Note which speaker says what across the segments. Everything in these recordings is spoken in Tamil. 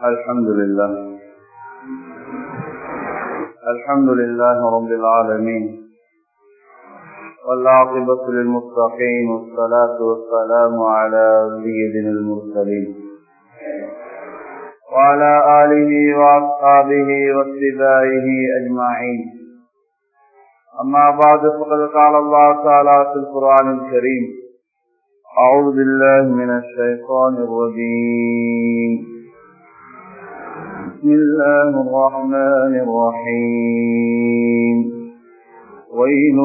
Speaker 1: الحمد لله الحمد لله رب العالمين والعاقبة للمتقين والصلاة والسلام على سيدنا المرسلين وعلى آله وأصحابه واتباعه أجمعين أما بعد فقد قال الله تعالى في القرآن الكريم أعوذ بالله من الشيطان الرجيم بسم الله الرحمن الرحيم ويل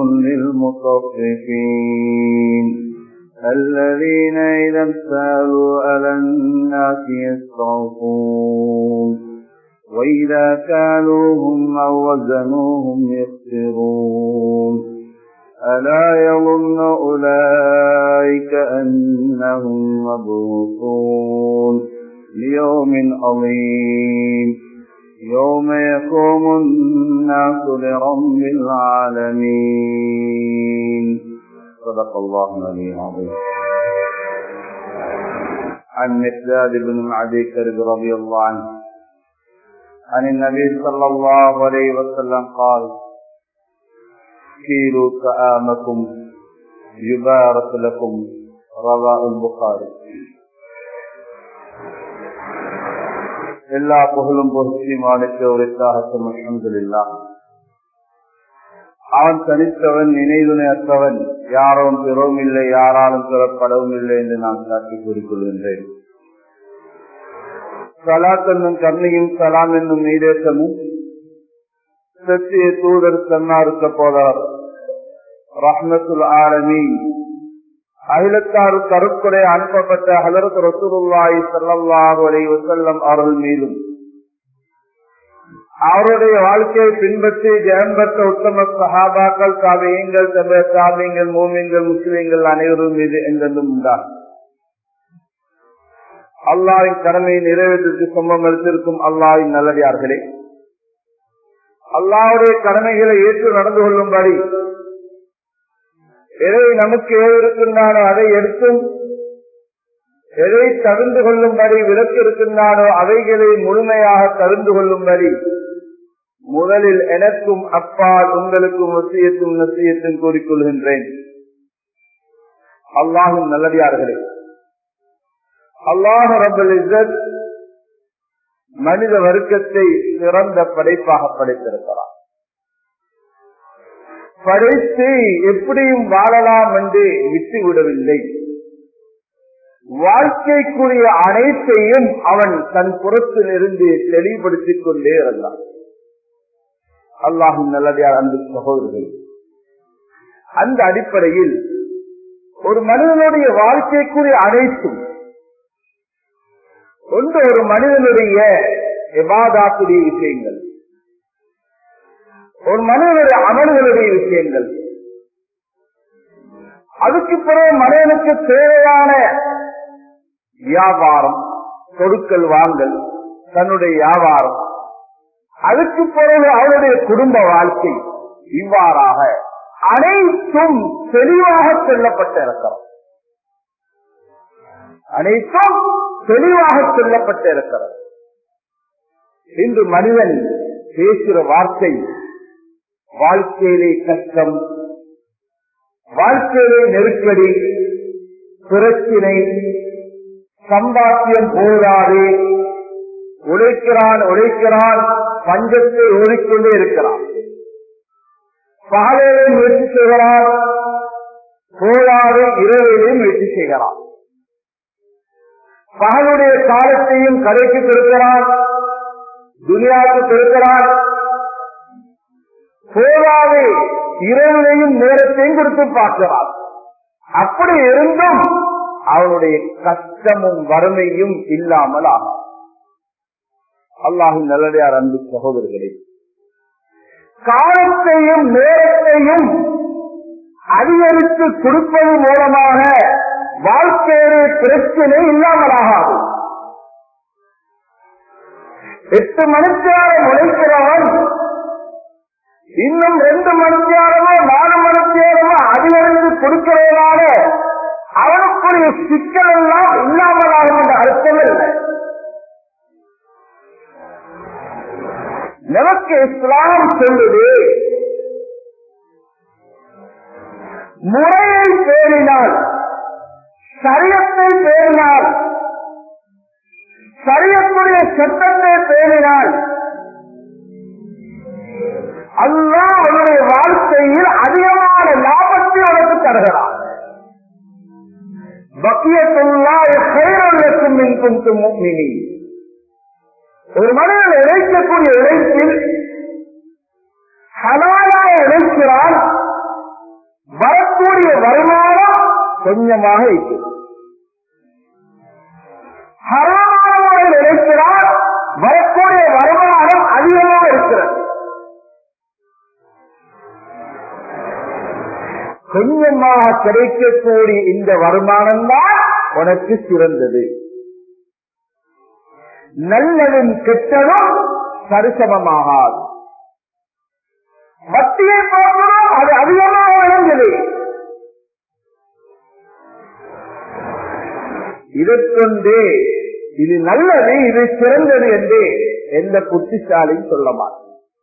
Speaker 1: للمطففين الذين إذا امتالوا على الناس يستعفون وإذا كالوهم أو وزنوهم يخسرون ألا يظن أولئك أنهم مبعوثون ليوم عظيم يوم يقوم الناس لرب العالمين صدق الله العلي العظيم عن مقداد بن معدي كرب رضي الله عنه عن النبي صلى الله عليه وسلم قال كيلوا طعامكم يبارك لكم رواه البخاري எல்லா புகழும் பொருத்தியமானுக்கு உரைத்தாகட்டும் அலமதுல்லா அவன் தனித்தவன் நினைவுனை அற்றவன் யாரும் பெறவும் இல்லை யாராலும் பெறப்படவும் இல்லை என்று நான் சாட்சி கூறிக்கொள்கின்றேன் சலாத் என்னும் கண்ணையும் சலாம் என்னும் நீரேற்றமும் சத்திய தூதர் தன்னாருக்க போதார் ரஹ்மத்துல் ஆலமி அகிலத்தாறு கருக்குறை அனுப்பப்பட்ட ஹலரத் ரசூலுல்லாஹி ஸல்லல்லாஹு அலைஹி வஸல்லம் அவர்கள் மீதும் அவருடைய வாழ்க்கையை பின்பற்றி ஜெயம் பெற்ற உத்தம சஹாபாக்கள் தாபியங்கள் தப தாபியங்கள் மூமியங்கள் முஸ்லிம்கள் அனைவரும் மீது என்றென்றும் உண்டார் அல்லாவின் கடமையை நிறைவேற்றிற்கு சொந்தம் எடுத்திருக்கும் அல்லாவின் நல்லடியார்களே அல்லாவுடைய கடமைகளை ஏற்று நடந்து கொள்ளும்படி எதை நமக்கு ஏறிருக்கின்றானோ அதை எடுத்தும் எதை தகுந்து கொள்ளும்படி விலக்கு இருக்கின்றானோ அவைகளை முழுமையாக தகுந்து கொள்ளும்படி முதலில் எனக்கும் அப்பால் உங்களுக்கும் நசியத்தும் நசியத்தும் கூறிக்கொள்கின்றேன் அல்லாஹும் நல்லடியார்களே அல்லாஹ் ரபுல் இசத் மனித வர்க்கத்தை சிறந்த படைப்பாக படைத்திருக்கிறார் படைத்து எப்படியும் வாழலாம் என்று விட்டுவிடவில்லை வாழ்க்கைக்குரிய அனைத்தையும் அவன் தன் புறத்திலிருந்து தெளிவுபடுத்திக் கொண்டே இருந்தான் அல்லாஹும் நல்லதையார் அன்பு சகோதரர்கள் அந்த அடிப்படையில் ஒரு மனிதனுடைய வாழ்க்கைக்குரிய அனைத்தும் ஒன்று ஒரு மனிதனுடைய எபாதாக்குரிய விஷயங்கள் ஒரு மனிதனுடைய அமல்களுடைய விஷயங்கள் அதுக்கு பிறகு மனிதனுக்கு தேவையான வியாபாரம் கொடுக்கல் வாங்கல் தன்னுடைய வியாபாரம் அதுக்கு பிறகு அவருடைய குடும்ப வாழ்க்கை இவ்வாறாக அனைத்தும் தெளிவாக சொல்லப்பட்ட இருக்கிறோம் அனைத்தும் தெளிவாக சொல்லப்பட்ட இருக்கிறது இன்று மனிதன் பேசுகிற வார்த்தை வாழ்க்கையிலே கஷ்டம் வாழ்க்கையிலே நெருக்கடி பிரச்சினை சம்பாத்தியம் போதாது உழைக்கிறான் உழைக்கிறான் பஞ்சத்தை ஓடிக்கொண்டே இருக்கிறான் பகலிலே முயற்சி செய்கிறான் போதாது இரவிலே முயற்சி செய்கிறான் பகலுடைய காலத்தையும் கடைக்கு பெருக்கிறான் துனியாவுக்கு பெருக்கிறான் போதாது இரவிலையும் நேரத்தையும் கொடுத்து பார்க்கிறான் அப்படி இருந்தும் அவனுடைய கஷ்டமும் வறுமையும் இல்லாமல் ஆகும் அல்லாஹின் நல்லடையார் அன்பு சகோதரர்களே காலத்தையும் நேரத்தையும் அதிகரித்து கொடுப்பது மூலமாக வாழ்க்கையிலே பிரச்சனை இல்லாமலாகாது எட்டு மணித்தியாரம் உழைக்கிறவன் இன்னும் ரெண்டு மணித்தியாரமோ நாலு மணித்தியாரமோ அதிகரித்து கொடுக்கிறவனால அவனுக்குரிய சிக்கல் எல்லாம் இல்லாமலாகும் என்ற அர்த்தம் இல்லை நமக்கு இஸ்லாம் சொல்லுது முறையை பேரினால் சரியத்தை பேரினால் சரியக்கூடிய சட்டத்தை பேரினால் அல்லா அவனுடைய வாழ்க்கையில் அதிகமான லாபத்தை அவனுக்கு தருகிறான் பக்கியத்துள்ளாய் செயலுக்கும் இன்கும் முக்மினி ஒரு மனிதன் இழைக்கக்கூடிய இழைப்பில் ஹலாலாக இழைக்கிறான் வரக்கூடிய வருமானம் கொஞ்சமாக இருக்கிறது ஹராமான முறையில் இழைக்கிறான் வரக்கூடிய வருமானம் அதிகமாக இருக்கிறது கொஞ்சமாக கிடைக்கக்கூடிய இந்த வருமானம் தான் உனக்கு சிறந்தது நல்லதும் கெட்டதும் சரிசமமாகாது வட்டியை பார்க்கிறோம் அது அதிகமாக விளங்குது இதற்கொண்டே இது நல்லது இது சிறந்தது என்று எந்த புத்திசாலியும் சொல்ல மாட்டேன்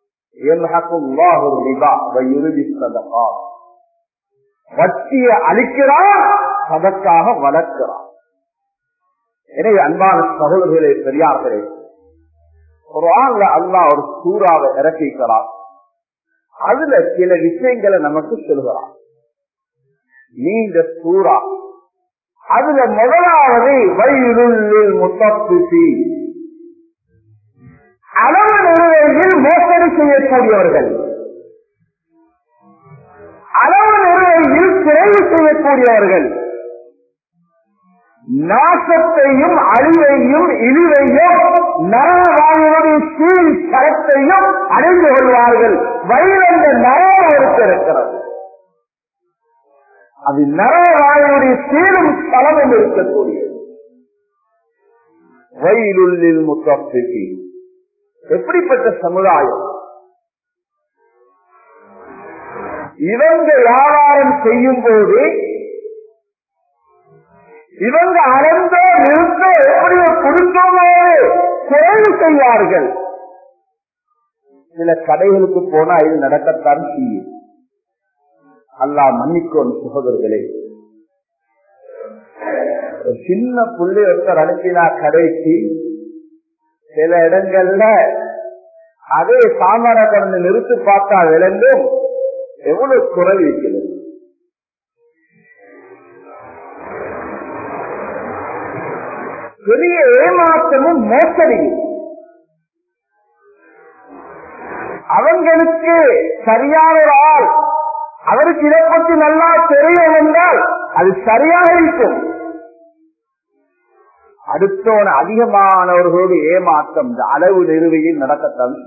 Speaker 1: வட்டியை அழிக்கிறான் அதற்காக வளர்க்கிறான் எனவே அன்பான சகோதரர்களே பெரியார்களே ஒரு ஆள்ல அல்லா ஒரு சூறாவை இறக்கிக்கிறான் அதுல சில விஷயங்களை நமக்கு சொல்கிறான் நீண்ட சூறா அதுல முதலாவது வயிறுள்ளில் முத்தப்பிசி அளவு நிறுவையில் மோசடி செய்யக்கூடியவர்கள் அளவு நிறுவையில் குறைவு செய்யக்கூடியவர்கள் நாசத்தையும் அழிவையும் இழிவையும் நரவாயுடைய சீல் தரத்தையும் அடைந்து கொள்வார்கள் வயிறந்த நரவ இருக்கிறது அது நரவாயுடைய சீரும் தளமும் இருக்கக்கூடியது வயிலுள்ளில் முத்தப்பிக்கு எப்படிப்பட்ட சமுதாயம் இவங்க வியாபாரம் செய்யும் போது இவங்க அளந்தோ நிறுத்தோ எப்படியோ கொடுத்தோமோ குறைவு செய்வார்கள் சில கடைகளுக்கு போனா இது நடக்கத்தான் செய்யும் அல்லா மன்னிக்கோம் சகோதரர்களே ஒரு சின்ன புள்ளி ஒருத்தர் அனுப்பினா கடைக்கு சில இடங்கள்ல அதே சாமான கடந்து நிறுத்தி பார்த்தா விளங்கும் எவ்வளவு குறை இருக்கிறது பெரிய ஏமாற்றமும் மோசடியும் அவங்களுக்கு சரியான ஒரு ஆள் அவருக்கு இதை பற்றி நல்லா தெரியும் என்றால் அது சரியாக இருக்கும் அடுத்தோன அதிகமானவர்களோடு ஏமாற்றம் இந்த அளவு நிறுவையில் நடக்கத்தான்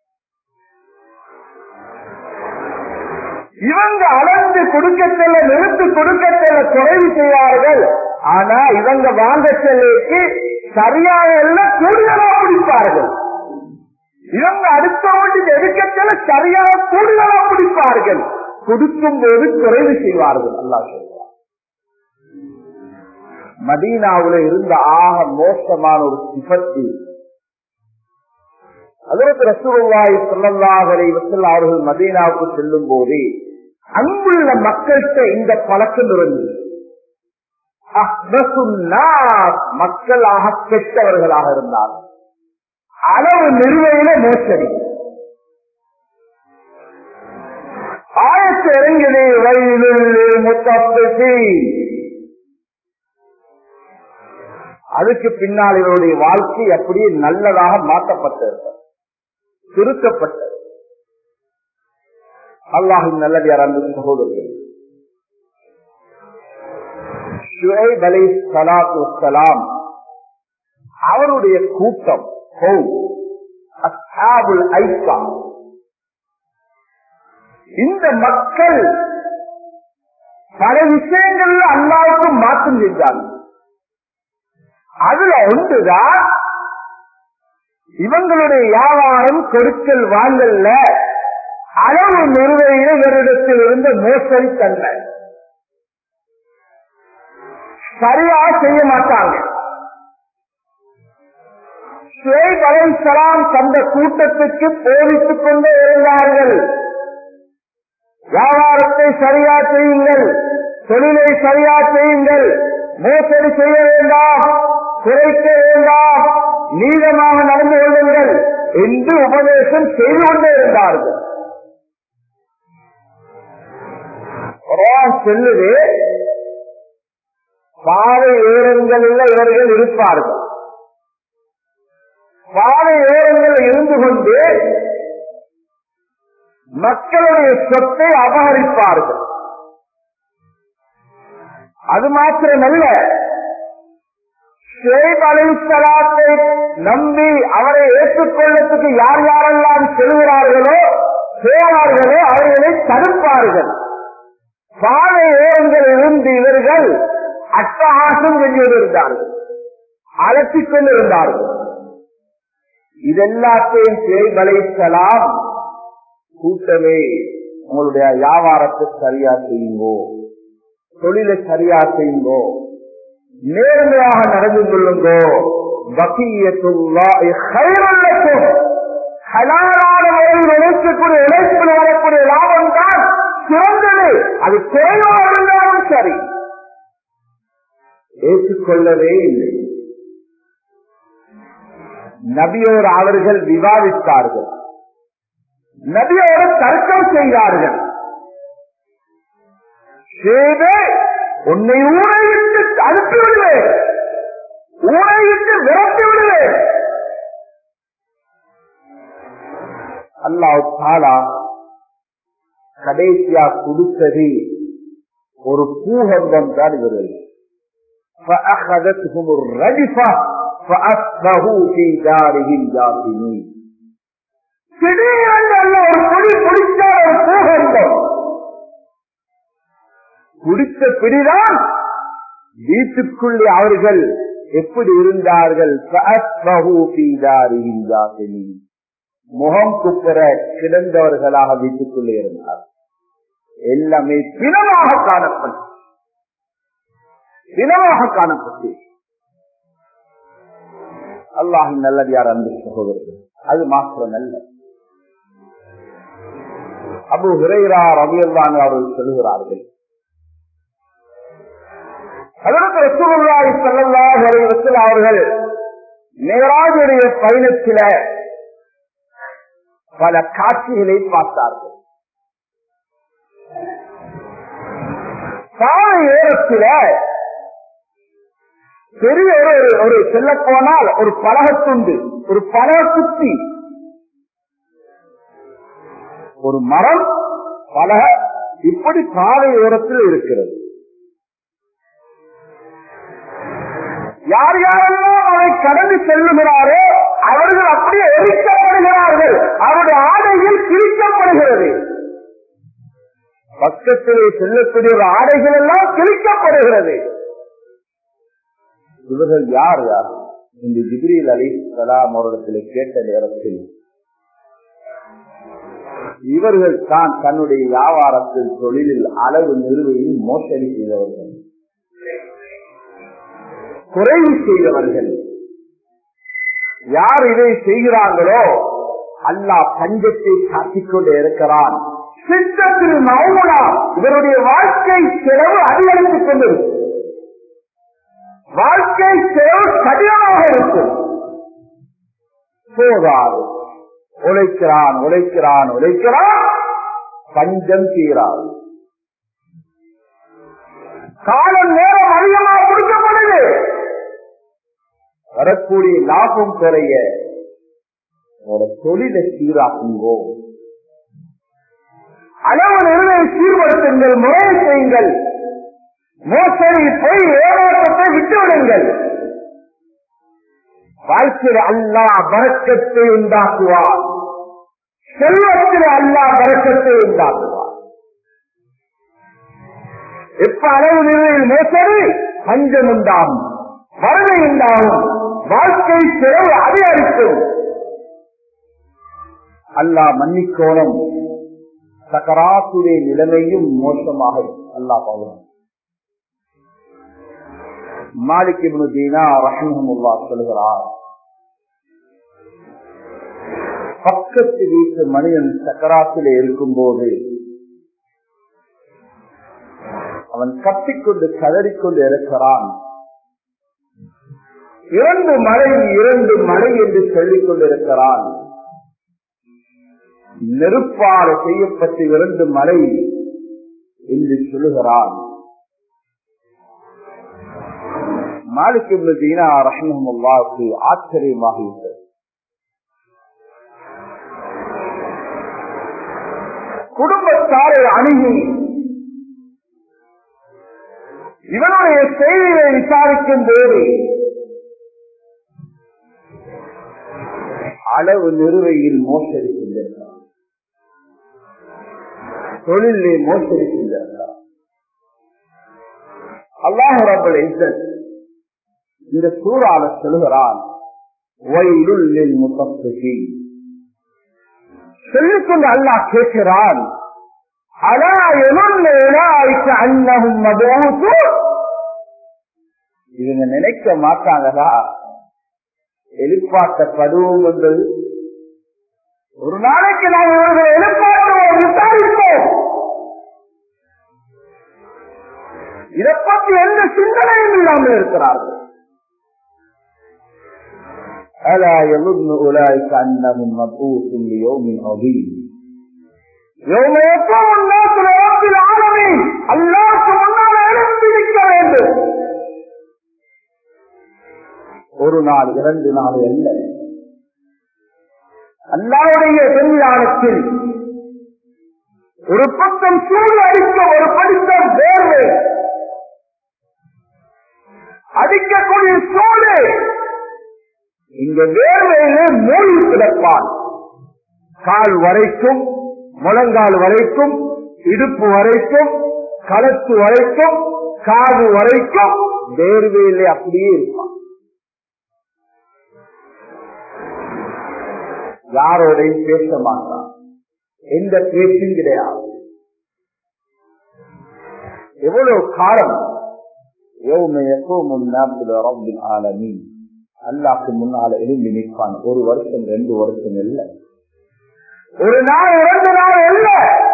Speaker 1: இவங்க அளந்து கொடுக்க செல்ல நிறுத்து கொடுக்க செல்ல குறைவு செய்வார்கள் ஆனா இவங்க வாங்க செல்லுக்கு சரியாக எல்லாம் கூடுதலா பிடிப்பார்கள் இவங்க அடுத்த ஒன்றுக்கு எடுக்க செல்ல சரியாக கூடுதலா பிடிப்பார்கள் கொடுக்கும் போது குறைவு செய்வார்கள் அல்லா சொல்றார் மதீனாவுல இருந்த ஆக மோசமான ஒரு சிபத்து அதற்கு ரசூலுல்லாஹி ஸல்லல்லாஹு அலைஹி வஸல்லம் அவர்கள் மதீனாவுக்கு செல்லும் போது அங்குள்ள மக்கள்கிட்ட இந்த பழக்கம் இருந்தது மக்களாக கெட்டவர்களாக இருந்தார் அளவு நிறுவையில மோசடி ஆயத்து இறங்கினே வயலில் முத்தப்பசி அதுக்கு பின்னால் இவருடைய வாழ்க்கை அப்படியே நல்லதாக மாற்றப்பட்டது திருத்தப்பட்டது அல்லாஹின் நல்லதார் அன்பு சகோதரர்கள் ஷுஐப் அலை சலாத்து வலாம் அவருடைய கூட்டம் அஸ்ஹாபுல் ஐக்கா இந்த மக்கள் பல விஷயங்கள்ல அல்லாவுக்கு மாற்றம் செஞ்சாங்க அதுல ஒன்றுதான் இவங்களுடைய வியாபாரம் கொடுக்கல் வாங்கல்ல அளவு நிறுவையில இவரிடத்தில் இருந்த மோசடி தன்மை சரியா செய்ய மாட்டாங்க ஷுவைப் அலைஹிஸ்ஸலாம் தந்த கூட்டத்துக்கு போதித்துக் கொண்டே இருந்தார்கள் வியாபாரத்தை சரியா செய்யுங்கள் தொழிலை சரியா செய்யுங்கள் மோசடி செய்ய வேண்டாம் குறைக்க வேண்டாம் நீளமாக நடந்து கொள்ளுங்கள் என்று உபதேசம் செய்து கொண்டே இருந்தார்கள் குர்ஆன் சொல்லுது பாதை ஓரங்களில் இவர்கள் இருப்பார்கள் பாதை ஓரங்களில் இருந்து கொண்டு மக்களுடைய சொத்தை அபகரிப்பார்கள் அது மாத்திரமல்ல ஷேப் அலிசலாத்தை நம்பி அவரை ஏற்றுக்கொள்ளத்துக்கு யார் யாரெல்லாம் செல்கிறார்களோ போவார்களோ அவர்களை தடுப்பார்கள் பாதை ஓரங்கள் இருந்து இவர்கள் அட்டகாசம் செஞ்சிருந்தார்கள் அலட்டிக் கொண்டிருந்தார்கள் இதெல்லாத்தையும் ஷேப் அலிசலாம் கூட்டமே உங்களுடைய வியாபாரத்தை சரியா செய்யுங்கோ தொழிலை சரியா செய்யுங்கோ நேர்மையாக நடந்து கொள்ளுங்கோ ஹலாலான முறையில் உழைக்கக்கூடிய உழைப்பில் வரக்கூடிய லாபம் தான் சிறந்தது அது குறைவாக இருந்தாலும் சரி ஏற்றுக்கொள்ளவே இல்லை நபியோர் அவர்கள் விவாதித்தார்கள் நபியோடு தர்க்கம் செய்தார்கள் செய்து உன்னை ஊரையிட்டு அனுப்பி விடுவேன் ஊரையிட்டு விரட்டி விடுவேன் அல்லாஹ் தாலா கடைசியா கொடுத்தது ஒரு பூகம்பம் தான் இவர்கள் فأخذتهم الرجفة فأصبحوا في دارهم جاثمين திடீரென்று அல்ல ஒரு பொடி பிடிச்ச ஒரு பூகம்பம் குடித்த பிடிதான் வீட்டுக்குள்ளே அவர்கள் எப்படி இருந்தார்கள் முகம் குப்புற கிடந்தவர்களாக வீட்டுக்குள்ளே இருந்தார் எல்லாமே பிணமாக காணப்பட்டு பிணமாக காணப்பட்டு அல்லாஹின் நல்லதார் அன்பு சகோதரர்கள் அது மாத்திரம் அல்ல அபு ஹுரைரா ரவியல்லான் அவர்கள் சொல்லுகிறார்கள் அதற்கு ரசூலுல்லாஹி ஸல்லல்லாஹு அலைஹி வஸல்லம் அவர்கள் மேராஜுடைய பயணத்தில பல காட்சிகளை பார்த்தார்கள் சாலை ஓரத்தில பெரிய ஒரு ஒரு செல்ல போனால் ஒரு பலகத்துண்டு ஒரு பலக குத்தி ஒரு மரம் பலக இப்படி பாதை ஓரத்தில் இருக்கிறது யார் யாரெல்லாம் அதை கடந்து செல்லுகிறாரோ அவர்கள் அப்படியே எரிக்கப்படுகிறார்கள் அவருடைய ஆடைகள் கிழிக்கப்படுகிறது பக்கத்திலே செல்லக்கூடிய ஒரு ஆடைகள் எல்லாம் கிழிக்கப்படுகிறது இவர்கள் யார் யார் இந்த ஜிப்ரீல் அலி சலாம் அவரிடத்தில் கேட்ட நேரத்தில் இவர்கள் தான் தன்னுடைய வியாபாரத்தில் தொழிலில் அளவு நிறுவையில் மோசடி செய்தவர்கள் குறைவு செய்தவர்கள் யார் இதை செய்கிறார்களோ அல்லாஹ் பஞ்சத்தை காட்டிக் கொண்டே இருக்கிறான் சித்தத்தில் மௌனா இவருடைய வாழ்க்கை செலவு அதிகரித்துக் கொண்டிருக்கும் வாழ்க்கை செலவு கடினமாக இருக்கும் போதாது உழைக்கிறான் உழைக்கிறான் உழைக்கிறான் பஞ்சம் தீராது காலம் நேரம் அதிகமாக கொடுக்கப்படுது வரக்கூடிய லாபம் குறைய உங்களோட தொழிலை சீராக்குங்கோ அளவு நிறுவை சீர்படுத்துங்கள் முறையை செய்யுங்கள் மோசடி போய் ஏமாற்றத்தை விட்டுவிடுங்கள் வாழ்க்கையில் அல்லா வரக்கத்தை உண்டாக்குவார் செல்வத்தில் அல்லா வரக்கத்தை உண்டாக்குவார் எப்ப அளவு நிலையில் மோசடி பஞ்சம் உண்டாகும் வறுமை உண்டாகும் வாழ்க்கை செலவு அதிகரிக்கும் அல்லா மன்னிக்கோணம் சக்கராத்துடைய நிலைமையும் மோசமாக அல்லா பாவம் மாலிக் இப்னு தீனா ரஹ்மஹுல்லா சொல்கிறார் பக்கத்து வீட்டு மனிதன் சக்கராத்தில் இருக்கும்போது அவன் கத்திக்கொண்டு கதறிக்கொண்டு இருக்கிறான் இரண்டு மலை இரண்டு மலை என்று சொல்லிக் கொண்டிருக்கிறான் நெருப்பால செய்யப்பட்ட இரண்டு மலை என்று சொல்லுகிறான் மாலிக் தீனா ரஹ்மஹுல்லாவுக்கு ஆச்சரியமாகிவிட்டது குடும்பத்தாரை அணுகி இவனுடைய செய்தியை விசாரிக்கும் போது அளவு நிறுவையில் மோசடி சென்றிருக்கிறார் தொழிலே மோசடி சென்றிருக்கிறார் அல்லாஹ் ரபுல் இஸ்ஸத் இந்த சூறால சொல்லுகிறான் வயலுள்ளில் முத்தப்பி சொல்லிக்கொண்டு அல்லாஹ் கேட்கிறான் அலா எலுள்ளாய்க்கு அன்னகும் மதூசு இவங்க நினைக்க மாட்டாங்களா எழுப்பாட்டப்படுவோம் என்பது ஒரு நாளைக்கு நாம் இவர்களை எழுப்பாட்டுவோம் விசாரிப்போம் இதை பற்றி எந்த சிந்தனையும் இல்லாமல் இருக்கிறார்கள் ألا يظن أولئك أنهم مبعوث ليوم عظيم يوم يقوم الناس لرب العالمين الله முன்னால் எழுந்து நிற்க வேண்டும் ஒரு நாள் இரண்டு நாள் அல்ல அல்லாவுடைய சன்னிதானத்தில் ஒரு பக்கம் சூடு அடிக்க ஒரு படித்தம் வேர்வை அடிக்கக்கூடிய சூடு இந்த வேர்வையிலே மூழ்கி கிடப்பான் கால் வரைக்கும் முழங்கால் வரைக்கும் இடுப்பு வரைக்கும் களத்து வரைக்கும் காது வரைக்கும் வேர்வையிலே அப்படியே இருப்பான் யாரோடையும் பேச மாட்டான் எந்த பேச்சும் கிடையாது எவ்வளவு காலம் அல்லாக்கு முன்னால எழுந்து நிற்பான் ஒரு வருஷம் ரெண்டு வருஷம் இல்ல ஒரு நாள் இரண்டு நாள் இல்ல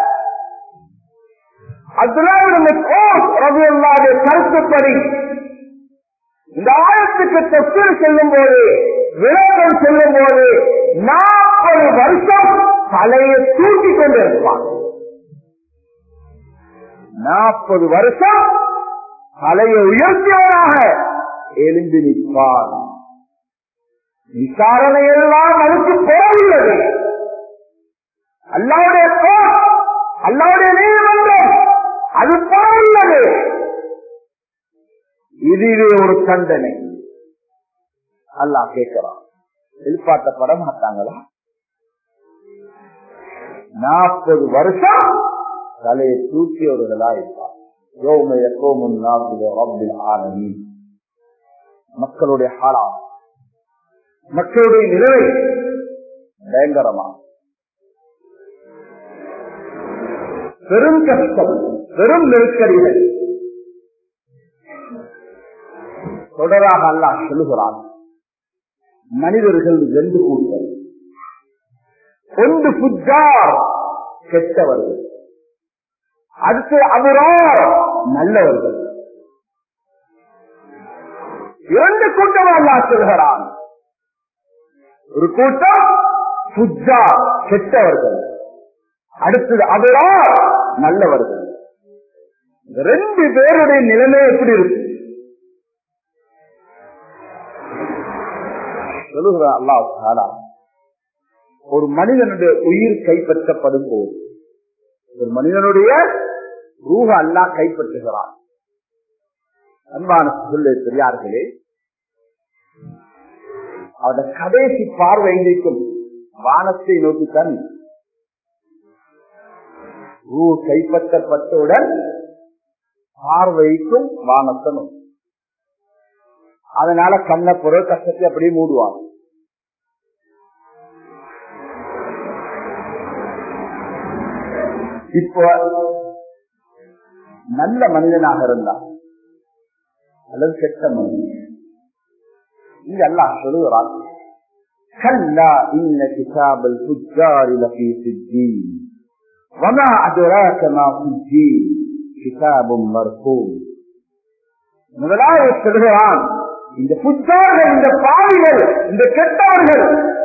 Speaker 1: ரவியுல்லாவுடைய கருத்துப்படி இந்த ஆயத்துக்கு தொட்டில் செல்லும் போது விளக்கம் செல்லும் போது நாற்பது வருஷம் தலையை தூக்கி கொண்டிருப்பான் நாற்பது வருஷம் தலையை உயர்த்தியவனாக எழுந்து நிற்பான் விசாரணை எல்லாம் அதுக்கு போயுள்ளது அல்லாவுடைய அல்லாவுடைய நீதிமன்றம் அது போயுள்ளது இதுவே ஒரு தண்டனை அல்லா கேட்கிறான் எதிர்பார்க்கப்பட மாட்டாங்களா நாற்பது வருஷம் தலையை தூக்கியவர்களா இருப்பார் மக்களுடைய ஹாலா மக்களுடைய நிலைமை பயங்கரமா பெரும் கஷ்டம் பெரும் நெருக்கடிகள் தொடராக அல்லாஹ் சொல்லுகிறான் மனிதர்கள் ரெண்டு கூட்டம் ஒன்று புஜார் கெட்டவர்கள் அடுத்து அவரார் நல்லவர்கள் இரண்டு கூட்டம் அல்லாஹ் சொல்கிறான் ஒரு கூட்டம் புஜா கெட்டவர்கள் அடுத்தது அவரார் நல்லவர்கள் ரெண்டு பேருடைய நிலைமை எப்படி இருக்கு சொல்லுகிறான் அல்லாஹ் ஒரு மனிதனுடைய உயிர் கைப்பற்றப்படும் போது ஒரு மனிதனுடைய ரூஹ அல்லா கைப்பற்றுகிறான் அன்பான சொல்ல பெரியார்களே அவட கடைசி பார்வை எங்கிருக்கும் வானத்தை நோக்கித்தான் ரூ கைப்பற்றப்பட்டவுடன் பார்வைக்கும் வானத்தை நோக்கி அதனால கண்ண பொருள் கஷ்டத்தை அப்படியே மூடுவாங்க இப்போ நல்ல மனிதனாக இருந்தா அல்லது கெட்ட மனிதன் இங்க எல்லாம் சொல்லுகிறான் كلا إن كتاب الفجار لفي سجين وما أدراك ما سجين كتاب مرقوم முதலாவது சொல்கிறான் இந்த புத்தார்கள் இந்த பாவிகள் இந்த கெட்டவர்கள்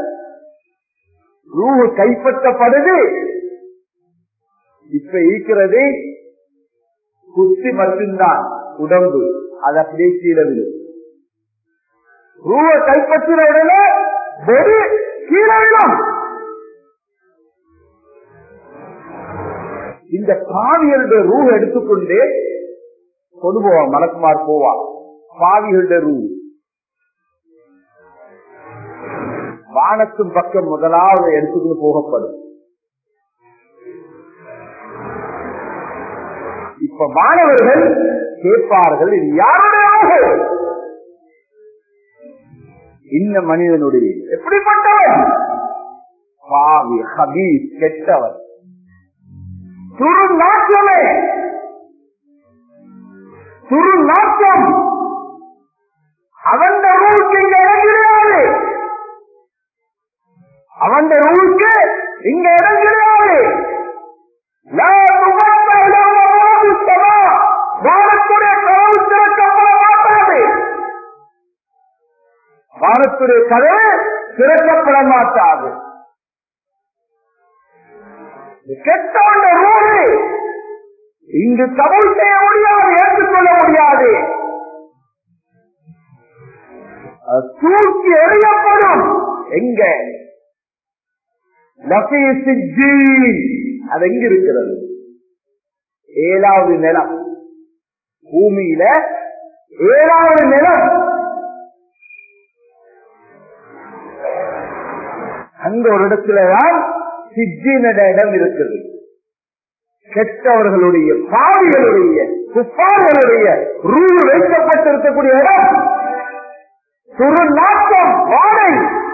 Speaker 1: ரூஹு கைப்பற்றப்படுது இப்ப இருக்கிறது குத்தி மட்டும்தான் உடம்பு அது அப்படியே கீழே விடும் ரூஹ கைப்பற்றின உடனே பொடி கீழே விடும் இந்த பாவிகளுடைய ரூ எடுத்துக்கொண்டு கொண்டு போவான் மலக்குமார் போவான் பாவிகளுடைய ரூ வானத்தின் பக்கம் முதலாவது எடுத்துக்கொண்டு போகப்படும் இப்ப மாணவர்கள் கேட்பார்கள் இது யாருடைய ஆகை இந்த மனிதனுடைய எப்படிப்பட்டவன் பாவி ஹபீஸ் கெட்டவன் துரு நாட்டமே துரு நாட்டம் அவன் ரூலுக்கு இங்க இடம் கிடையாது அவன் ரூலுக்கு இங்க இடம் கிடையாது வானத்துடைய கதவு திறக்கப்பட மாட்டாது வானத்துடைய கதவு திறக்கப்பட மாட்டாது கெட்டவண்ட ரூடு இங்கு தமிழ் செய்ய முடியாது ஏற்றுக்கொள்ள முடியாது அது தூக்கி எறியப்படும் எங்க அது எங்க இருக்கிறது ஏழாவது நிலம் பூமியில ஏழாவது நிலம் அந்த ஒரு இடத்துலதான் சிஜினட இடம் இருக்குது கெட்டவர்களுடைய பாவிகளுடைய குப்பார்களுடைய ரூல் வைக்கப்பட்டிருக்கக்கூடிய இடம் துரு நாட்டம் வாடை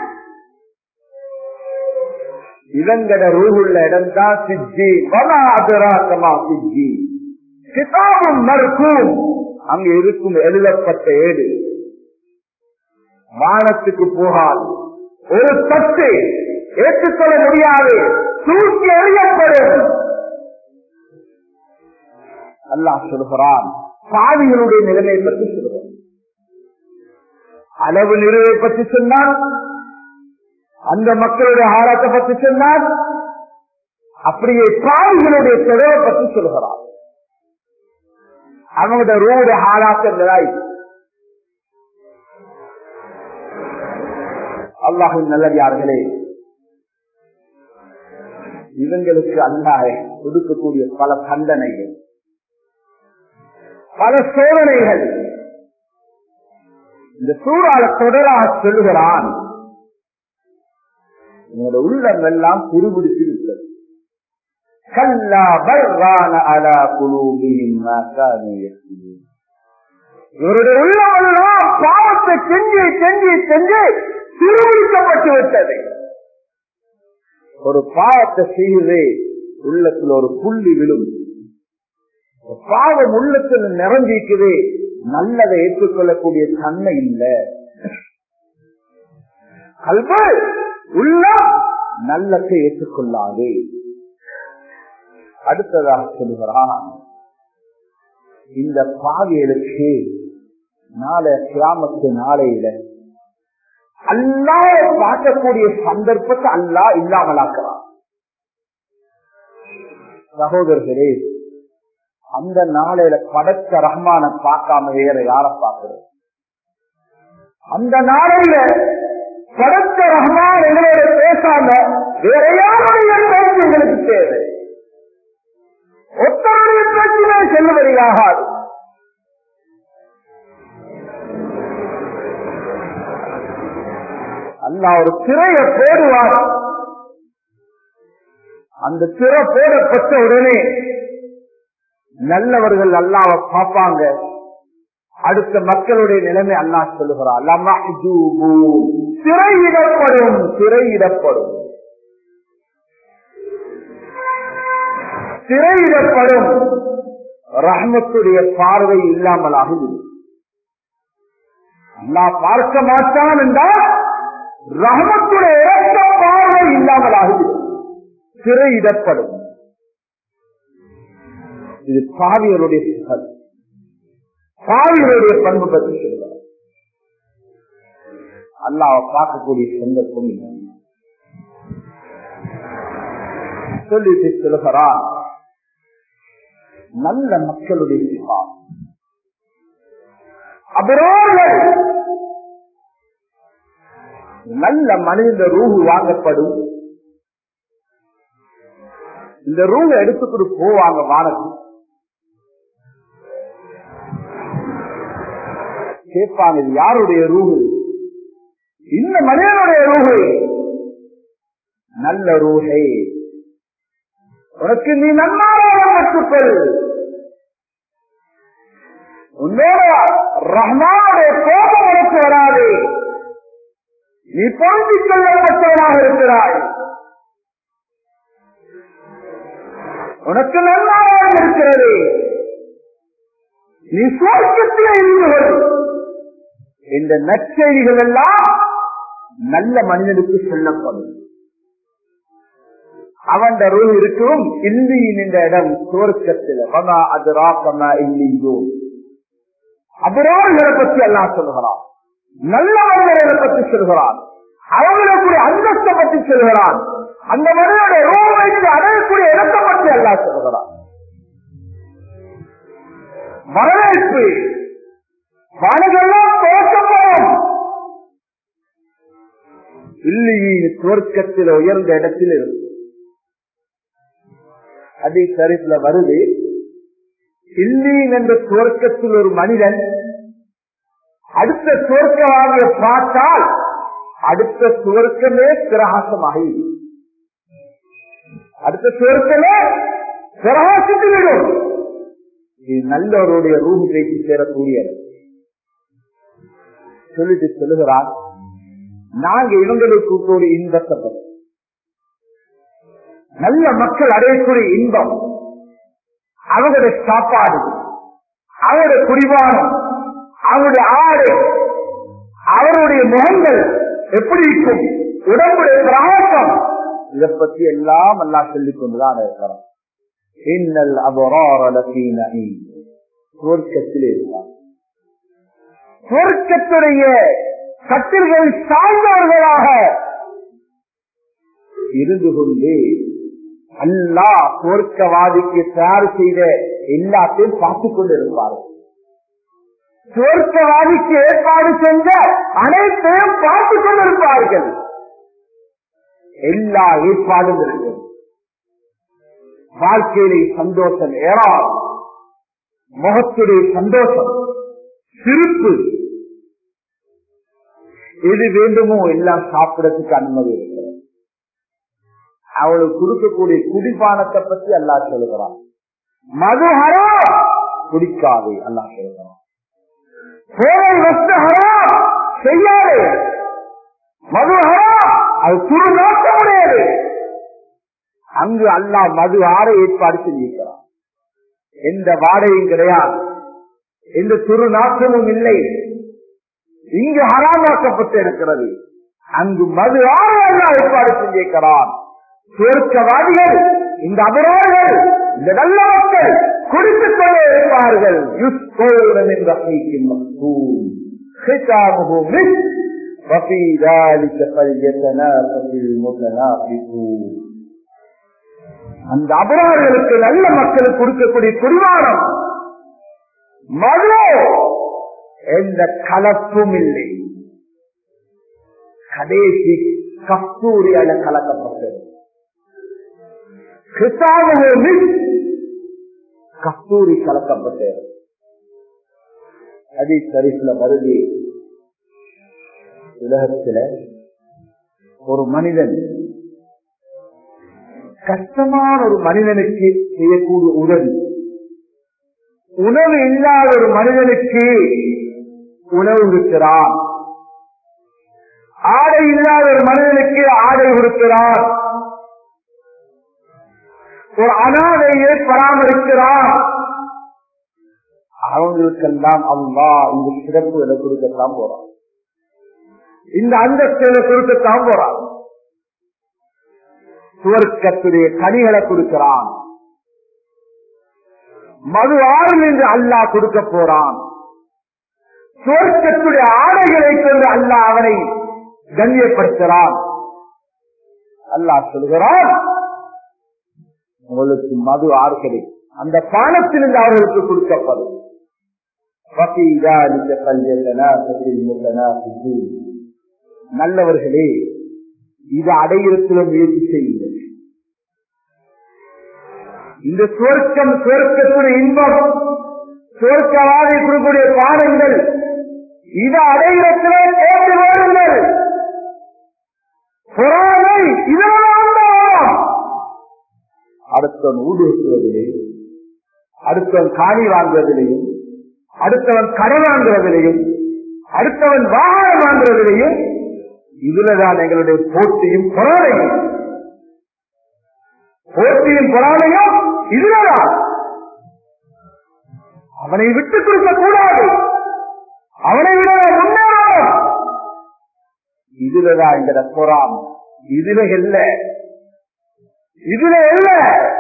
Speaker 1: இவங்கட ரூகுள்ள இடம் தான் சிஜி வனாதராசமா சிஜி கிதாபும் மறுக்கும் அங்க இருக்கும் எழுதப்பட்ட ஏடு வானத்துக்கு போகாது ஒரு தட்டு ஏற்றுக்கொள்ள முடியாது தூக்கி எறியப்படும் அல்லாஹ் சொல்கிறான் பாவிகளுடைய நிலைமை பற்றி சொல்கிறான் அளவு நிறைவை பற்றி சொன்னான் அந்த மக்களுடைய ஆராத்தை பற்றி சொன்னான் அப்படியே பாவிகளுடைய செலவை பற்றி சொல்கிறான் அவங்களுடைய ரூடைய ஆராத்தங்களாய் அல்லாஹின் நல்லதார்களே இவங்களுக்கு அல்லாஹ் கொடுக்கக்கூடிய பல தண்டனைகள் பல சோதனைகள் இந்த சூறால தொடராக சொல்லுகிறான் உங்களோட உள்ளம் எல்லாம் குறுபிடித்து விட்டது கல்லா பர்வான அலா குலூபியின் இவருடைய உள்ளமெல்லாம் பாவத்தை செஞ்சு செஞ்சு செஞ்சு திருவிழிக்கப்பட்டு விட்டது ஒரு பாவத்தை செய்து உள்ளத்தில் ஒரு புள்ளி விழும் பாவம் உள்ளத்தில் நிறைஞ்சிக்குது நல்லதை ஏற்றுக்கொள்ளக்கூடிய தன்மை இல்லை கல்வ உள்ளம் நல்லத்தை ஏற்றுக்கொள்ளாது அடுத்ததாக சொல்லுகிறான் இந்த பாவியலுக்கு நாளை கிராமத்து நாளையில அல்லாஹ் பார்க்கக்கூடிய சந்தர்ப்பத்தை அல்லாஹ் இல்லாமலாக்குறான் சகோதரர்களே அந்த நாளையில படைச்ச ரஹ்மான பார்க்காம வேற யார பார்க்கிறோம் அந்த நாளையில படைச்ச ரஹ்மான் எங்களோட பேசாம வேற யாருடைய பேச்சு எங்களுக்கு தேவை ஒத்தருடைய பேச்சுமே செல்லுபடியாகாது அல்லா ஒரு திரையை போடுவார் அந்த திரை போடப்பட்ட உடனே நல்லவர்கள் அல்லாவை பார்ப்பாங்க அடுத்த மக்களுடைய நிலைமை அல்லா சொல்லுகிறார் திரையிடப்படும் திரையிடப்படும் திரையிடப்படும் ரஹமத்துடைய பார்வை இல்லாமலாகும் அல்லா பார்க்க மாட்டான் என்றால் ரஹமத்துடைய இறக்க பார்வை இல்லாமல் ஆகுகிறது சிறையிடப்படும் இது பாவியருடைய சிக்கல் பாவியருடைய பண்பு பற்றி சொல்லுவார் அல்லாவை பார்க்கக்கூடிய சந்தர்ப்பம் இல்லை சொல்லிட்டு சொல்லுகிறான் நல்ல மக்களுடைய சிவா அபரோர்கள் நல்ல மனித ரூஹு வாங்கப்படும் இந்த ரூஹ எடுத்துக்கிட்டு போவாங்க வானத்துக்கு கேட்பாங்க இது யாருடைய ரூஹு இந்த மனிதனுடைய ரூஹு நல்ல ரூஹை உனக்கு நீ நன்மாராக கற்றுக்கொள் உன்னோட ரஹ்மானுடைய கோபம் உனக்கு வராது நீ பொருந்திக் கொள்ளப்பட்டவனாக இருக்கிறாய் உனக்கு நன்மாராக இருக்கிறது நீ சுவர்க்கத்திலே இருந்தவள் இந்த நற்செய்திகள் எல்லாம் நல்ல மனிதனுக்கு சொல்லப்படும் அவன் ரூல் இருக்கும் இல்லியின் இந்த இடம் சுவர்க்கத்தில் வமா அது ராக்கமா இல்லையோ அபரார்களை பற்றி எல்லாம் சொல்கிறான் நல்ல மனிதர்களை பற்றி சொல்கிறான் அவங்களுக்குரிய அந்தஸ்தை பற்றி சொல்கிறான் அந்த மனிதனுடைய ரூம் வைத்து அடையக்கூடிய இடத்தை பற்றி எல்லாம் சொல்கிறான் வரவேற்பு மனதெல்லாம் தோற்றப்படும் இல்லையின் சுவர்க்கத்தில் உயர்ந்த இடத்தில் இருக்கு அதே சரிப்புல வருது இல்லீன் என்ற சுவர்க்கத்தில் ஒரு மனிதன் அடுத்த சுவர்க்கவாதிய பார்த்தால் அடுத்த சுவர்க்கமே பிரகாசமாக இருக்கும். அடுத்த சுவர்க்கமே பிரகாசித்து விடும் இது நல்லவருடைய ரூபு பேச்சு சேரக்கூடியது சொல்லிட்டு சொல்லுகிறான் நாங்க இவங்களுக்கு ஒரு இன்பத்தை பற்றி நல்ல மக்கள் அடையக்கூடிய இன்பம் அவங்களுடைய சாப்பாடு அவருடைய குடிவானம் அவருடைய ஆடை அவருடைய முகங்கள் எப்படி இருக்கும் உடம்புடைய பிரகாசம் இதை பற்றி எல்லாம் எல்லாம் சொல்லிக் கொண்டுதான் இருக்கிறோம் இன்னல் அபராரலீன சுவர்க்கத்தில் இருப்பார் சுவர்க்கத்துடைய கட்டில்கள் சாய்ந்தவர்களாக இருந்து கொண்டு அல்லா சுவர்க்கவாதிக்கு தயார் செய்த எல்லாத்தையும் பார்த்துக் கொண்டிருப்பார்கள் சுவர்க்கவாதிக்கு ஏற்பாடு செஞ்ச அனைத்தையும் பார்த்துக் கொண்டிருப்பார்கள் எல்லா ஏற்பாடும் இருக்கு வாழ்க்கையிலே சந்தோஷம் ஏறாம் முகத்துடைய சந்தோஷம் சிரிப்பு எது வேண்டுமோ எல்லாம் சாப்பிடறதுக்கு அனுமதி இருக்கிறது அவளுக்கு கொடுக்கக்கூடிய குடிபானத்தை பற்றி அல்லா சொல்லுகிறான் மதுஹரா குடிக்காது அல்லா சொல்லுகிறான் போரை வஸ்துஹரா செய்யாது மதுஹரா அது துரு நாட்டமுடையது அங்கு அல்லா மது ஆற ஏற்பாடு செஞ்சிருக்கிறான் எந்த வாடகையும் கிடையாது எந்த துரு நாட்டமும் இல்லை இங்கு ஹராமாக்கப்பட்டு இருக்கிறது அங்கு மது ஆற அல்லா ஏற்பாடு செஞ்சிருக்கிறான் சுவர்க்கவாதிகள் இந்த அபரார்கள் இந்த நல்ல மக்கள் குடித்துக் கொண்டே இருப்பார்கள் யுஸ்கோரன் என்ற ختامه مسك وفي ذلك فليتنافس المتنافسون அந்த அபரார்களுக்கு நல்ல மக்களுக்கு கொடுக்கக்கூடிய குடிவானம் மது எந்த கலப்பும் இல்லை கடைசி கஸ்தூரியால கலக்கப்பட்டது கஸ்தூரி கலக்கப்பட்டது அதி சரிசில வருது உலகத்துல ஒரு மனிதன் கஷ்டமான ஒரு மனிதனுக்கு செய்யக்கூடிய உதவி உணவு இல்லாத ஒரு மனிதனுக்கு உணவு இருக்கிறான் ஆடை இல்லாத ஒரு மனிதனுக்கு ஆடை கொடுக்கிறான் ஒரு அனாதையை பராமரிக்கிறான் அவங்களுக்கெல்லாம் அல்லா இந்த சிறப்புகளை கொடுக்கத்தான் போறான் இந்த அந்தஸ்தில கொடுக்கத்தான் போறான் சுவர்க்கத்துடைய கனிகளை கொடுக்கிறான் மது ஆறும் என்று அல்லாஹ் கொடுக்க போறான் சுவர்க்கத்துடைய ஆடைகளை கொண்டு அல்லாஹ் அவனை கண்ணியப்படுத்துகிறான் அல்லாஹ் சொல்கிறான் உங்களுக்கு மது ஆறுகளை அந்த பானத்திலிருந்து அவர்களுக்கு கொடுக்கப்படும் وفي ذلك فليتنافس المتنافسون நல்லவர்களே இது அடையிறத்துல முயற்சி செய்யுங்கள் இந்த சுவர்க்கம் சுவர்க்கத்துடைய இன்பம் சுவர்க்கவாதி கொடுக்கக்கூடிய பாடங்கள் இது அடையிறத்துல போட்டு வாருங்கள் பொறாமை இதெல்லாம் தான் அடுத்தவன் ஊடுருவதிலேயும் அடுத்தவன் காணி வாங்குவதிலேயும் அடுத்தவன் கடை வாங்குவதிலேயும் அடுத்தவன் வாகனம் வாங்குவதிலேயும் இதுலதான் எங்களுடைய போட்டியும் பொறாமையும் போட்டியும் பொறாமையும் இதுலதான் அவனை விட்டுக் கொடுக்க கூடாது அவனை விட முன்னேறணும் இதுலதான் எங்கட பொறாமை இதுல இல்ல இதுல இல்ல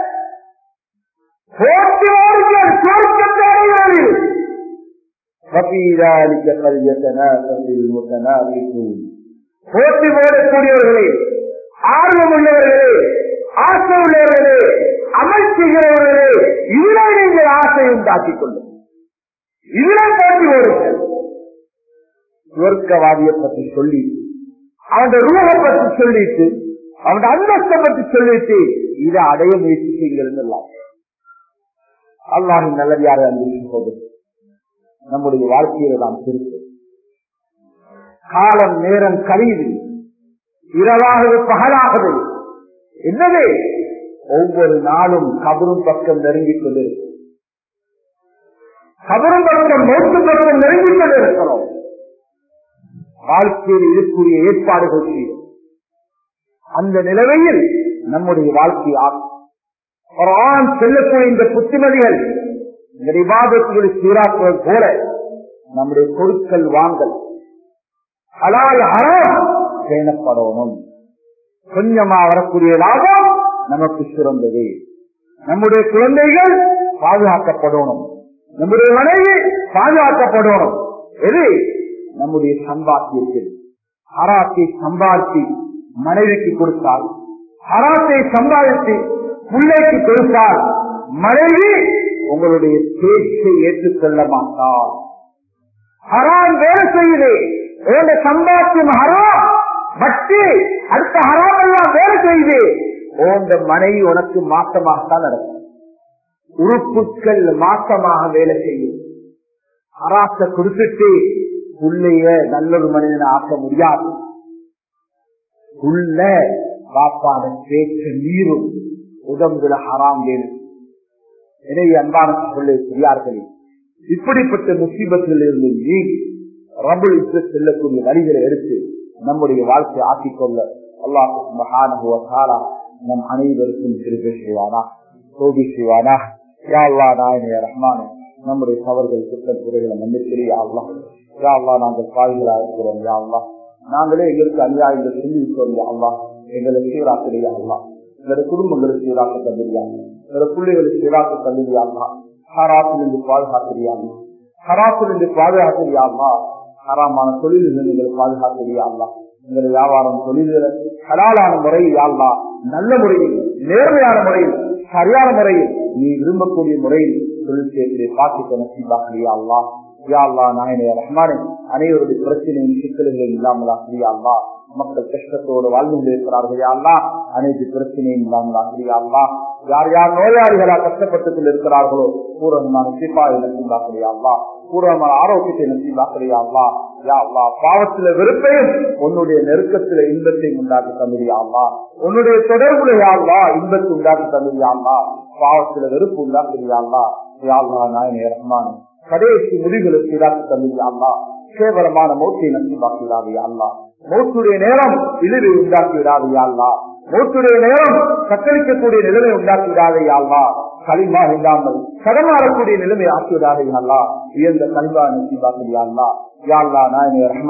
Speaker 1: போட்டி வாருங்கள் சுவர்க்கத்தை அடைகிறது وفي ذلك فليتنافس المتنافسون போட்டி போடக்கூடியவர்களே ஆர்வம் உள்ளவர்களே ஆசை உள்ளவர்களே அமல் செய்கிறவர்களே இதிலே நீங்கள் ஆசை உண்டாக்கிக் கொள்ளும் இதிலே போட்டி போடுங்கள் சுவர்க்கவாதியை பற்றி சொல்லிட்டு அவன் ரூபை பற்றி சொல்லிட்டு அவன் அந்தஸ்தை பற்றி சொல்லிட்டு இதை அடைய முயற்சி செய்கிறது அல்லாஹின் நல்லதார அன்பு போகுது நம்முடைய வாழ்க்கையில நாம் திருப்பி காலம் நேரம் கழியுது இரவாகது பகலாகது என்னது ஒவ்வொரு நாளும் கபரும் பக்கம் நெருங்கிக் கொண்டிருக்கும் கபரும் பக்கம் மௌத்து பக்கம் நெருங்கிக் கொண்டிருக்கிறோம் வாழ்க்கையில் இருக்கக்கூடிய ஏற்பாடுகள் செய்யும் அந்த நிலைமையில் நம்முடைய வாழ்க்கை ஆகும் ஒரு ஆண் செல்லக்கூடிய இந்த புத்திமதிகள் இந்த விவாதத்துகளை சீராக்குவது போல நம்முடைய பொருட்கள் வாங்கல் ஹலால் ஹராம் பேணப்படணும் கொஞ்சமா வரக்கூடிய லாபம் நமக்கு சிறந்தது நம்முடைய குழந்தைகள் பாதுகாக்கப்படணும் நம்முடைய மனைவி பாதுகாக்கப்படணும் எது நம்முடைய சம்பாத்தியத்தில் ஹராத்தை சம்பாதித்து மனைவிக்கு கொடுத்தால் ஹராத்தை சம்பாதித்து பிள்ளைக்கு கொடுத்தால் மனைவி உங்களுடைய பேச்சை ஏற்றுக்கொள்ள மாட்டார் ஹராம் வேலை செய்யுது உங்க சம்பாத்தியம் ஹராம் வட்டி அடுத்த ஹராம் எல்லாம் வேலை செய்யுது உங்க மனைவி உனக்கு மாற்றமாகத்தான் நடக்கும் உறுப்புகள் மாற்றமாக வேலை செய்யும் ஹராத்தை கொடுத்துட்டு உள்ளைய நல்லொரு மனிதனை ஆக்க முடியாது உள்ள பாப்பான பேச்சு நீரும் உடம்புல ஹராம் வேணும் எனவே அன்பான சொல்ல பெரியார்களே இப்படிப்பட்ட முசீபத்தில் இருந்து நீங்கி ரபுல் செல்லக்கூடிய வழிகளை எடுத்து நம்முடைய வாழ்க்கை ஆக்கிக்கொள்ள அல்லாஹ் மகானுவத்தாலா நம் அனைவருக்கும் திருப்பி செய்வானா சோபி செய்வானா யா அல்லா நாயனைய ரஹ்மானே நம்முடைய தவறுகள் குற்றம் குறைகளை மன்னிச்சிலே யா அல்லா யா அல்லா நாங்கள் பாய்களா இருக்கிறோம் யா அல்லா நாங்களே எங்களுக்கு அநியாயங்கள் சொல்லி இருக்கிறோம் யா அல்லா எங்களை சீராக்கிறியா அல்லா எங்களுடைய குடும்பங்களுக்கு சீராக்க தந்திரியாங்க எங்களுடைய பிள்ளைகளுக்கு சீராக்க தந்திரியாங்களா ஹராத்திலிருந்து பாதுகாக்கிறியாங்க ஹராத்திலிருந்து பாதுகாக்கிறியாங்களா ஹராமான தொழில்கள் நீங்கள் பாதுகாக்கிறியாங்களா எங்களுடைய வியாபாரம் தொழில்களை ஹலாலான முறையில் யாழ்லா நல்ல முறையில் நேர்மையான முறையில் சரியான முறையில் நீ விரும்பக்கூடிய முறையில் தொழில் செய்யக்கூடிய பாக்கித்த நசீபாக்கிறியா அல்லா யா அல்லா நாயனே ரஹ்மானே அனைவருடைய பிரச்சனையும் சிக்கல்களும் இல்லாமலா கிரியா அல்லா மக்கள் கஷ்டத்தோடு வாழ்ந்து கொண்டிருக்கிறார்கள் அல்லா அனைத்து பிரச்சனையும் இல்லாமல் ஆகிறியா அல்லா யார் யார் நோயாளிகளா கஷ்டப்பட்டுக் கொண்டிருக்கிறார்களோ பூர்வமான சிப்பாய் நசீபாக்கிறியா அல்லா பூர்வமான ஆரோக்கியத்தை நசீபாக்கிறியா அல்லா யா அல்லா பாவத்தில வெறுப்பையும் உன்னுடைய நெருக்கத்தில இன்பத்தை உண்டாக்கி தந்திரியா அல்லா உன்னுடைய தொடர்புல யாழ்லா இன்பத்தை உண்டாக்கி தந்திரியா அல்லா பாவத்தில வெறுப்பு உண்டாக்குறியா அல்லா யா அல்லா நாயனே ரஹ்மான் கடைசி முடிவுகளுக்கு இதாக்கி தந்திரியா அல்லா கேவலமான மௌத்தை நசீபாக்கிறாவியா அல்லா மௌத்துடைய நேரம் இழிவை உண்டாக்கி விடாதையா அல்லா மௌத்துடைய நேரம் சத்தரிக்கக்கூடிய நிலைமை உண்டாக்கி விடாதையா அல்லா களிமா இல்லாமல் கடமாறக்கூடிய நிலைமை ஆக்கி விடாதையா அல்லா உயர்ந்த கல்வா நசீபாக்கிறியா அல்லா யாழ்லா நாயனே ரஹ்மானே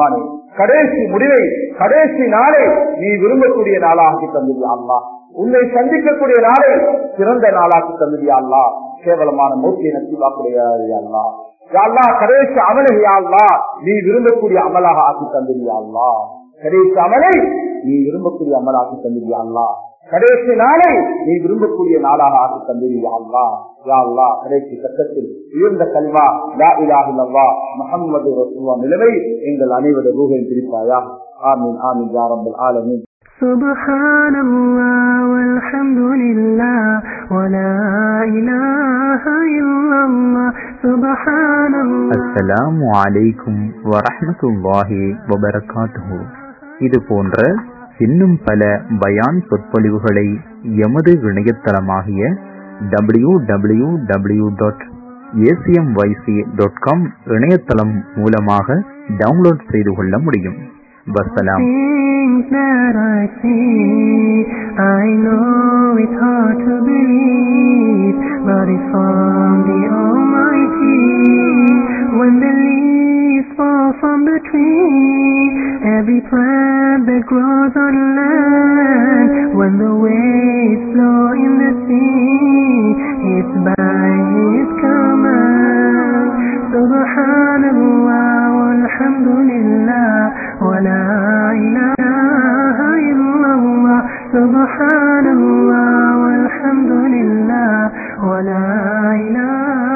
Speaker 1: கடைசி முடிவை கடைசி நாளை நீ விரும்பக்கூடிய நாளாகி தந்துவியா அல்லா உன்னை சந்திக்கக்கூடிய நாளை சிறந்த நாளாக்கி தந்துவியா அல்லா கேவலமான மூர்த்தியை நசிவாக்குடைய அல்லா யாழ்லா கடைசி அமலை யாழ்லா நீ விரும்பக்கூடிய அமலாக ஆக்கி தந்துவியா அல்லா கடைசி அமலை நீ விரும்பக்கூடிய அமலாக்கி தந்துவியா அல்லா கடைசி நாளை நீ விரும்பக்கூடிய நாளாக ஆக்கி தந்துவியா அல்லா யா அல்லா கடைசி கட்டத்தில் உயர்ந்த கல்வா லா இலாஹில்லா முஹம்மது ரசூல்லா நிலைமை எங்கள் அனைவருடைய ரூகையும் பிரிப்பாயா ஆமீன் ஆமீன் யா ரப்பல் ஆலமீன்
Speaker 2: سبحان الله والحمد لله ولا إله إلا الله سبحان الله
Speaker 3: அஸ்ஸலாமு அலைக்கும் வரஹ்மத்துல்லாஹி வபரகாத்துஹு இது போன்ற இன்னும் பல பயான் சொற்பொழிவுகளை எமது இணையதளமாகிய W W W dot A C M Y C dot com இணையதளம் மூலமாக டவுன்லோட் செய்து கொள்ள முடியும் வசலாம்
Speaker 2: Things that I see, I know it's hard to believe, but it's from the Almighty. When the leaves fall from the tree, every plant that grows on land, when the waves flow in the sea, it's by His command. Subhanallah, walhamdulillah, wa la ilaha illallah. Subhanallah, walhamdulillah, wa la ilaha